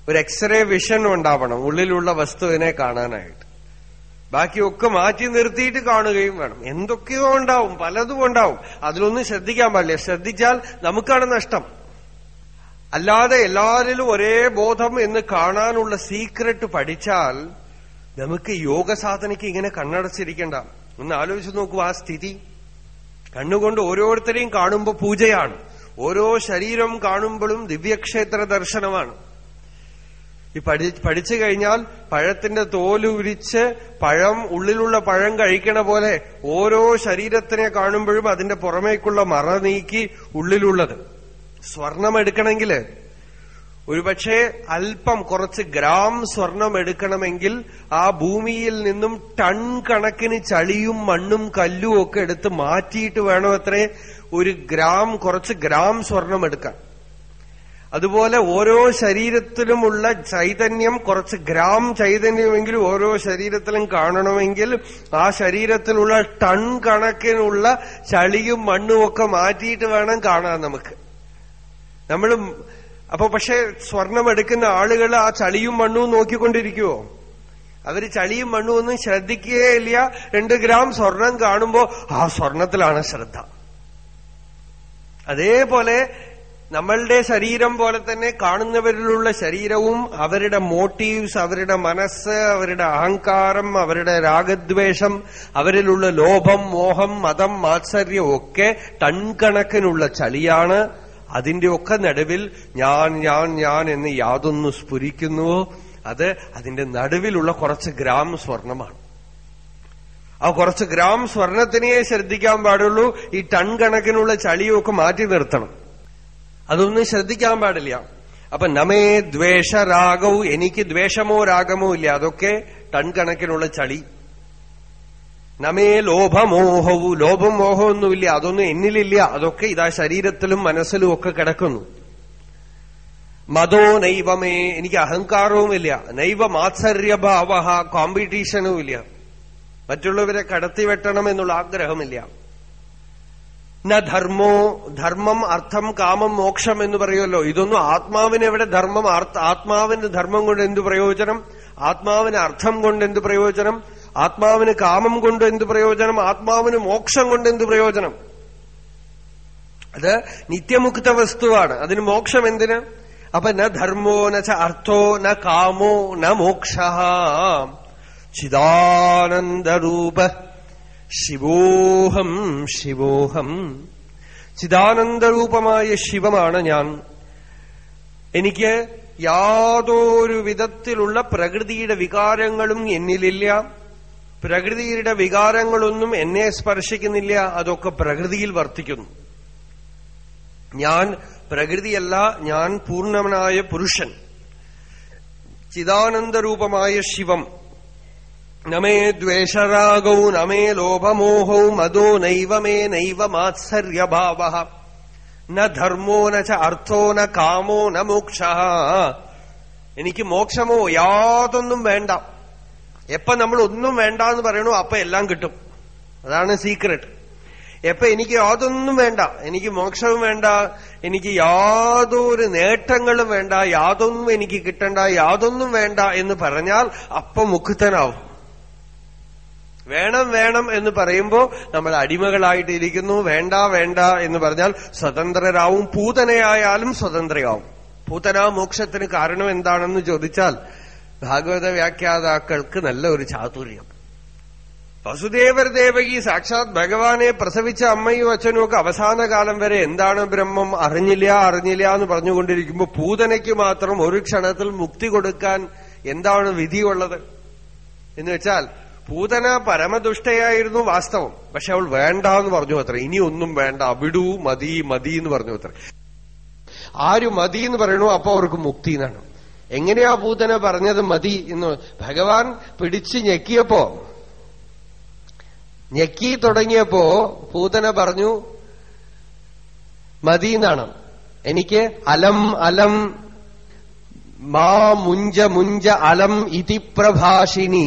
ഒരു എക്സ്റേ വിഷൻ ഉണ്ടാവണം ഉള്ളിലുള്ള വസ്തുവിനെ കാണാനായിട്ട് ബാക്കിയൊക്കെ മാറ്റി നിർത്തിയിട്ട് കാണുകയും വേണം എന്തൊക്കെയോ ഉണ്ടാവും പലതും ഉണ്ടാവും അതിലൊന്നും ശ്രദ്ധിക്കാൻ പാടില്ല ശ്രദ്ധിച്ചാൽ നമുക്കാണ് നഷ്ടം അല്ലാതെ എല്ലാവരിലും ഒരേ ബോധം എന്ന് കാണാനുള്ള സീക്രട്ട് പഠിച്ചാൽ നമുക്ക് യോഗ സാധനയ്ക്ക് ഇങ്ങനെ കണ്ണടച്ചിരിക്കണ്ട ഒന്ന് ആലോചിച്ച് നോക്കൂ ആ സ്ഥിതി കണ്ണുകൊണ്ട് ഓരോരുത്തരെയും കാണുമ്പോൾ പൂജയാണ് ഓരോ ശരീരം കാണുമ്പോഴും ദിവ്യക്ഷേത്ര ദർശനമാണ് ഈ പഠി പഠിച്ചു കഴിഞ്ഞാൽ പഴത്തിന്റെ തോല് ഉരിച്ച് പഴം ഉള്ളിലുള്ള പഴം കഴിക്കണ പോലെ ഓരോ ശരീരത്തിനെ കാണുമ്പോഴും അതിന്റെ പുറമേക്കുള്ള മറ നീക്കി ഉള്ളിലുള്ളത് സ്വർണം എടുക്കണമെങ്കിൽ ഒരുപക്ഷെ അല്പം കുറച്ച് ഗ്രാം സ്വർണം എടുക്കണമെങ്കിൽ ആ ഭൂമിയിൽ നിന്നും ടൺ കണക്കിന് ചളിയും മണ്ണും കല്ലും ഒക്കെ എടുത്ത് മാറ്റിയിട്ട് വേണം അത്രേ ഒരു ഗ്രാം കുറച്ച് ഗ്രാം സ്വർണം എടുക്കാൻ അതുപോലെ ഓരോ ശരീരത്തിലുമുള്ള ചൈതന്യം കുറച്ച് ഗ്രാം ചൈതന്യമെങ്കിലും ഓരോ ശരീരത്തിലും കാണണമെങ്കിൽ ആ ശരീരത്തിലുള്ള ടൺ കണക്കിനുള്ള ചളിയും മണ്ണും ഒക്കെ മാറ്റിയിട്ട് വേണം കാണാൻ നമുക്ക് നമ്മൾ അപ്പൊ പക്ഷെ സ്വർണം എടുക്കുന്ന ആളുകൾ ആ ചളിയും മണ്ണും നോക്കിക്കൊണ്ടിരിക്കുവോ അവര് ചളിയും മണ്ണും ഒന്നും ശ്രദ്ധിക്കുകയില്ല രണ്ട് ഗ്രാം സ്വർണം കാണുമ്പോ ആ സ്വർണത്തിലാണ് ശ്രദ്ധ അതേപോലെ നമ്മളുടെ ശരീരം പോലെ തന്നെ കാണുന്നവരിലുള്ള ശരീരവും അവരുടെ മോട്ടീവ്സ് അവരുടെ മനസ്സ് അവരുടെ അഹങ്കാരം അവരുടെ രാഗദ്വേഷം അവരിലുള്ള ലോഭം മോഹം മതം മാത്സര്യം ഒക്കെ ടൺ കണക്കിനുള്ള ചളിയാണ് അതിന്റെയൊക്കെ നടുവിൽ ഞാൻ ഞാൻ ഞാൻ എന്ന് യാതൊന്നു സ്ഫുരിക്കുന്നുവോ അത് അതിന്റെ നടുവിലുള്ള കുറച്ച് ഗ്രാം സ്വർണമാണ് ആ കുറച്ച് ഗ്രാം സ്വർണത്തിനെ ശ്രദ്ധിക്കാൻ പാടുള്ളൂ ഈ ടൺ കണക്കിനുള്ള ചളിയൊക്കെ മാറ്റി നിർത്തണം അതൊന്നും ശ്രദ്ധിക്കാൻ പാടില്ല അപ്പൊ നമേ ദ്വേഷ രാഗവും എനിക്ക് ദ്വേഷമോ രാഗമോ ഇല്ല അതൊക്കെ ടൺ കണക്കിനുള്ള ചളി നമേ ലോഭമോഹവും ലോഭം മോഹമൊന്നുമില്ല അതൊന്നും എന്നിലില്ല അതൊക്കെ ഇതാ ശരീരത്തിലും മനസ്സിലും ഒക്കെ കിടക്കുന്നു മതോ നൈവമേ എനിക്ക് അഹങ്കാരവുമില്ല നൈവ മാത്സര്യഭാവ കോമ്പറ്റീഷനും ഇല്ല മറ്റുള്ളവരെ കടത്തിവെട്ടണം എന്നുള്ള ആഗ്രഹമില്ല ന ധർമ്മോ ധർമ്മം അർത്ഥം കാമം മോക്ഷം എന്ന് പറയുമല്ലോ ഇതൊന്നും ആത്മാവിന് എവിടെ ധർമ്മം ആത്മാവിന് ധർമ്മം കൊണ്ട് എന്ത് പ്രയോജനം ആത്മാവിന് അർത്ഥം കൊണ്ട് എന്ത് പ്രയോജനം ആത്മാവിന് കാമം കൊണ്ട് എന്ത് പ്രയോജനം ആത്മാവിന് മോക്ഷം കൊണ്ട് എന്ത് പ്രയോജനം അത് നിത്യമുക്ത വസ്തുവാണ് അതിന് മോക്ഷം എന്തിന് അപ്പൊ ന ധർമ്മോ ന ച അർത്ഥോ ന കാമോ ന മോക്ഷ ചിദാനന്ദരൂപ ശിവോഹം ശിവോഹം ചിദാനന്ദരൂപമായ ശിവമാണ് ഞാൻ എനിക്ക് യാതൊരു വിധത്തിലുള്ള പ്രകൃതിയുടെ വികാരങ്ങളും എന്നിലില്ല പ്രകൃതിയുടെ വികാരങ്ങളൊന്നും എന്നെ സ്പർശിക്കുന്നില്ല അതൊക്കെ പ്രകൃതിയിൽ വർത്തിക്കുന്നു ഞാൻ പ്രകൃതിയല്ല ഞാൻ പൂർണ്ണനായ പുരുഷൻ ചിദാനന്ദരൂപമായ ശിവം നമേ ദ്വേഷരാഗൗ നമേ ലോഭമോഹൗ മതോ നൈവ മേ നൈവ മാത്സര്യഭാവ ന ധർമ്മോ ന ച അർത്ഥോ ന കാമോ ന മോക്ഷ എനിക്ക് മോക്ഷമോ യാതൊന്നും വേണ്ട എപ്പ നമ്മൾ ഒന്നും വേണ്ട എന്ന് പറയണോ അപ്പൊ എല്ലാം കിട്ടും അതാണ് സീക്രട്ട് എപ്പ എനിക്ക് യാതൊന്നും വേണ്ട എനിക്ക് മോക്ഷവും വേണ്ട എനിക്ക് യാതൊരു നേട്ടങ്ങളും വേണ്ട യാതൊന്നും എനിക്ക് കിട്ടണ്ട യാതൊന്നും വേണ്ട എന്ന് പറഞ്ഞാൽ അപ്പൊ മുക്തനാവും വേണം വേണം എന്ന് പറയുമ്പോ നമ്മൾ അടിമകളായിട്ടിരിക്കുന്നു വേണ്ട വേണ്ട എന്ന് പറഞ്ഞാൽ സ്വതന്ത്രരാവും പൂതനയായാലും സ്വതന്ത്രയാവും പൂതന മോക്ഷത്തിന് കാരണം എന്താണെന്ന് ചോദിച്ചാൽ ഭാഗവത വ്യാഖ്യാതാക്കൾക്ക് നല്ല ഒരു ചാതുര്യം വസുദേവർ ദേവകി സാക്ഷാത് ഭഗവാനെ പ്രസവിച്ച അമ്മയും അച്ഛനും ഒക്കെ അവസാന കാലം വരെ എന്താണ് ബ്രഹ്മം അറിഞ്ഞില്ല അറിഞ്ഞില്ല എന്ന് പറഞ്ഞുകൊണ്ടിരിക്കുമ്പോ പൂതനയ്ക്ക് മാത്രം ഒരു ക്ഷണത്തിൽ മുക്തി കൊടുക്കാൻ എന്താണ് വിധിയുള്ളത് എന്ന് വെച്ചാൽ പൂതന പരമദുഷ്ടയായിരുന്നു വാസ്തവം പക്ഷെ അവൾ വേണ്ട എന്ന് പറഞ്ഞു അത്ര ഇനി ഒന്നും വേണ്ട വിടൂ മതി മതി എന്ന് പറഞ്ഞു അത്ര ആര് മതി എന്ന് പറയണോ അപ്പൊ അവർക്ക് മുക്തി എന്നാണ് എങ്ങനെയാ പൂതന പറഞ്ഞത് മതി എന്ന് ഭഗവാൻ പിടിച്ച് ഞെക്കിയപ്പോ ഞെക്കി തുടങ്ങിയപ്പോ പൂതന പറഞ്ഞു മതി എന്നാണ് എനിക്ക് അലം അലം മാ മുഞ്ച മുഞ്ച അലം ഇതി പ്രഭാഷിണി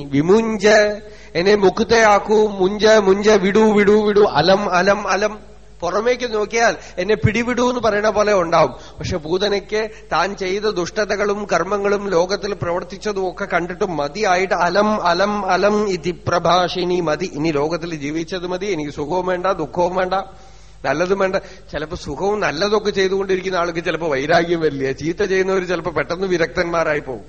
വിമുഞ്ച എന്നെ മുക്തയാക്കൂ മുഞ്ച മുഞ്ച വിടൂ വിടൂ വിടൂ അലം അലം അലം പുറമേക്ക് നോക്കിയാൽ എന്നെ പിടിവിടൂ എന്ന് പറയുന്ന പോലെ ഉണ്ടാവും പക്ഷെ പൂതനയ്ക്ക് താൻ ചെയ്ത ദുഷ്ടതകളും കർമ്മങ്ങളും ലോകത്തിൽ പ്രവർത്തിച്ചതും ഒക്കെ കണ്ടിട്ട് മതിയായിട്ട് അലം അലം അലം ഇതി പ്രഭാഷിനി മതി ഇനി ലോകത്തിൽ ജീവിച്ചത് മതി എനിക്ക് സുഖവും വേണ്ട ദുഃഖവും വേണ്ട നല്ലതും വേണ്ട ചിലപ്പോ സുഖവും നല്ലതൊക്കെ ചെയ്തുകൊണ്ടിരിക്കുന്ന ആൾക്ക് ചിലപ്പോ വൈരാഗ്യം വരില്ല ചീത്ത ചെയ്യുന്നവർ ചിലപ്പോ പെട്ടെന്ന് വിരക്തന്മാരായി പോകും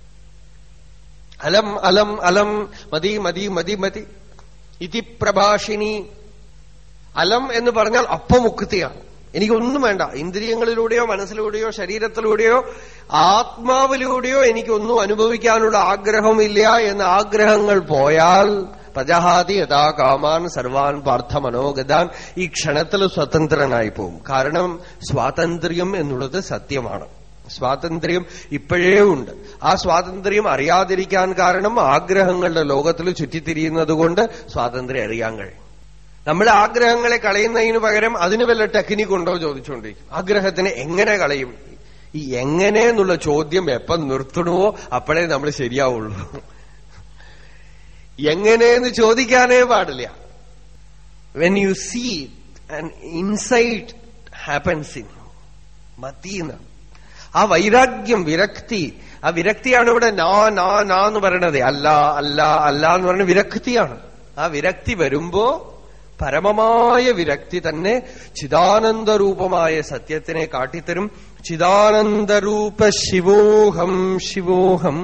അലം അലം അലം മതി മതി മതി മതി ഇതി പ്രഭാഷിണി അലം എന്ന് പറഞ്ഞാൽ അപ്പമുക്തിയാണ് എനിക്കൊന്നും വേണ്ട ഇന്ദ്രിയങ്ങളിലൂടെയോ മനസ്സിലൂടെയോ ശരീരത്തിലൂടെയോ ആത്മാവിലൂടെയോ എനിക്കൊന്നും അനുഭവിക്കാനുള്ള ആഗ്രഹമില്ല എന്ന ആഗ്രഹങ്ങൾ പോയാൽ പ്രജഹാതി യഥാ കാമാൻ സർവാൻ പാർത്ഥ മനോഗതാൻ ഈ ക്ഷണത്തിൽ സ്വതന്ത്രനായി പോകും കാരണം സ്വാതന്ത്ര്യം എന്നുള്ളത് സത്യമാണ് സ്വാതന്ത്ര്യം ഇപ്പോഴേ ഉണ്ട് ആ സ്വാതന്ത്ര്യം അറിയാതിരിക്കാൻ കാരണം ആഗ്രഹങ്ങളുടെ ലോകത്തിൽ ചുറ്റിത്തിരിയുന്നത് കൊണ്ട് സ്വാതന്ത്ര്യം അറിയാൻ കഴിയും നമ്മുടെ ആഗ്രഹങ്ങളെ കളയുന്നതിന് പകരം അതിന് വല്ല ടെക്നിക് ഉണ്ടോ ചോദിച്ചുകൊണ്ടിരിക്കും ആഗ്രഹത്തിനെ എങ്ങനെ കളയും ഈ എങ്ങനെ എന്നുള്ള ചോദ്യം എപ്പം നിർത്തണമോ അപ്പോഴേ നമ്മൾ ശരിയാവുള്ളൂ എങ്ങനെയെന്ന് ചോദിക്കാനേ പാടില്ല when you see and insight happens in മതീന്ന് ആ വൈരാഗ്യം വിരക്തി ആ വിരക്തിയാണ് ഇവിടെ നാ നാ നാ എന്ന് പറയണത് അല്ല അല്ല അല്ല എന്ന് പറയുന്ന വിരക്തിയാണ് ആ വിരക്തി വരുമ്പോ പരമമായ വിരക്തി തന്നെ ചിദാനന്ദരൂപമായ സത്യത്തിനെ കാട്ടിത്തരും ചിദാനന്ദരൂപ ശിവോഹം ശിവോഹം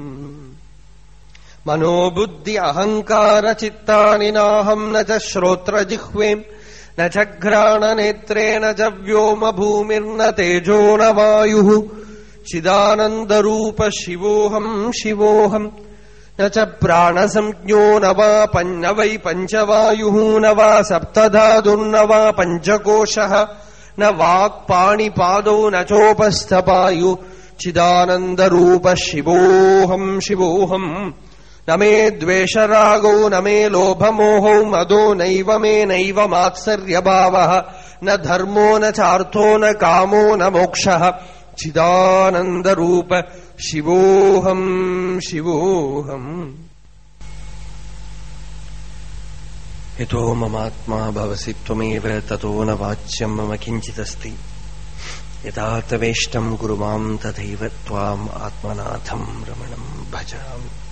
മനോബുദ്ധി അഹങ്കാര ചിത്താനി നാഹം ന ച ശ്രോത്രജിഹ്വേം ന ച ഘ്രാണനേത്രേ ന ച വ്യോമഭൂമിർന തേജോ ന വായു ചിദാനന്ദരൂപ ശിവോഹം ശിവോഹം न च प्राणसंज्ञो न वा पन्न वै पञ्चवायुः न वा सप्तधातुर्न वा पञ्चकोशः न वाक्पाणिपादौ न चोपस्थपायु चिदानन्दरूप शिवोऽहम् शिवोऽहम् न मे द्वेषरागौ न मे लोभमोहौ मदो नैव मे नैव मात्सर्यभावः न धर्मो न चार्थो न कामो न मोक्षः चिदानन्दरूप शिवोऽहम् शिवोऽहम् यतो ममात्मा भवसि त्वमेव ततो न वाच्यम् मम किञ्चिदस्ति यथा तवेष्टम् कुरु माम् तथैव त्वाम् आत्मनाथम् रमणम् भजामि